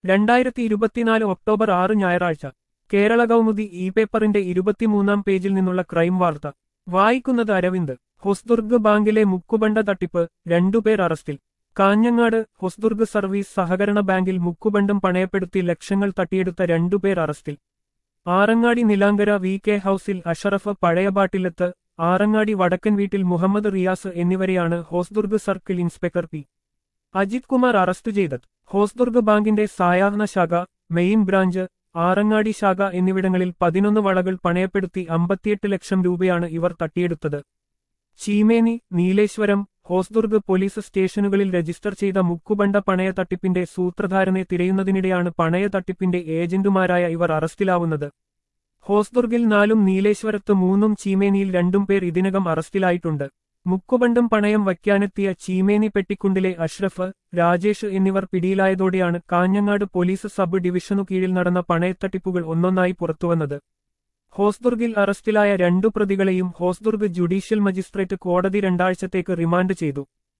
രണ്ടായിരത്തി ഇരുപത്തിനാല് ഒക്ടോബർ ആറ് ഞായറാഴ്ച കേരള കൗമുദി ഇ പേപ്പറിന്റെ ഇരുപത്തിമൂന്നാം പേജിൽ നിന്നുള്ള ക്രൈം വാർത്ത വായിക്കുന്നത് അരവിന്ദ് ഹൊസ്ദുർഗ് ബാങ്കിലെ മുക്കുബണ്ട തട്ടിപ്പ് രണ്ടുപേർ അറസ്റ്റിൽ കാഞ്ഞങ്ങാട് ഹൊസ്ദുർഗ് സർവീസ് സഹകരണ ബാങ്കിൽ മുക്കുബണ്ടം പണയപ്പെടുത്തി ലക്ഷങ്ങൾ തട്ടിയെടുത്ത രണ്ടുപേർ അറസ്റ്റിൽ ആറങ്ങാടി നിലാങ്കര വി കെ ഹൌസിൽ അഷറഫ് പഴയബാട്ടിലത്ത് ആറങ്ങാടി വടക്കൻ വീട്ടിൽ മുഹമ്മദ് റിയാസ് എന്നിവരെയാണ് Hosdurg circle inspector P Ajith Kumar arrest ചെയ്തത് ഹോസ്ദുർഗ് ബാങ്കിന്റെ സായാഹ്ന ശാഖ മെയിൻ ബ്രാഞ്ച് ആറങ്ങാടി ശാഖ എന്നിവിടങ്ങളിൽ പതിനൊന്ന് വളകൾ പണയപ്പെടുത്തി അമ്പത്തിയെട്ട് ലക്ഷം രൂപയാണ് ഇവർ തട്ടിയെടുത്തത് ചീമേനി നീലേശ്വരം ഹോസ്ദുർഗ് പോലീസ് സ്റ്റേഷനുകളിൽ രജിസ്റ്റർ ചെയ്ത മുക്കുബണ്ട പണയ തട്ടിപ്പിന്റെ സൂത്രധാരനെ തിരയുന്നതിനിടെയാണ് പണയ തട്ടിപ്പിന്റെ ഏജന്റുമാരായ ഇവർ അറസ്റ്റിലാവുന്നത് ഹോസ്ദുർഗിൽ നാലും നീലേശ്വരത്ത് മൂന്നും ചീമേനിയിൽ രണ്ടും പേർ ഇതിനകം അറസ്റ്റിലായിട്ടുണ്ട് മുക്കുബണ്ടും പണയം വയ്ക്കാനെത്തിയ ചീമേനി പെട്ടിക്കുണ്ടിലെ അഷ്റഫ് രാജേഷ് എന്നിവർ പിടിയിലായതോടെയാണ് കാഞ്ഞങ്ങാട് പോലീസ് സബ് ഡിവിഷനു കീഴിൽ നടന്ന പണയത്തട്ടിപ്പുകൾ ഒന്നൊന്നായി പുറത്തുവന്നത് ഹോസ്ദുർഗിൽ അറസ്റ്റിലായ രണ്ടു പ്രതികളെയും ഹോസ്ദുർഗ് ജുഡീഷ്യൽ മജിസ്ട്രേറ്റ് കോടതി രണ്ടാഴ്ചത്തേക്ക് റിമാൻഡ് ചെയ്തു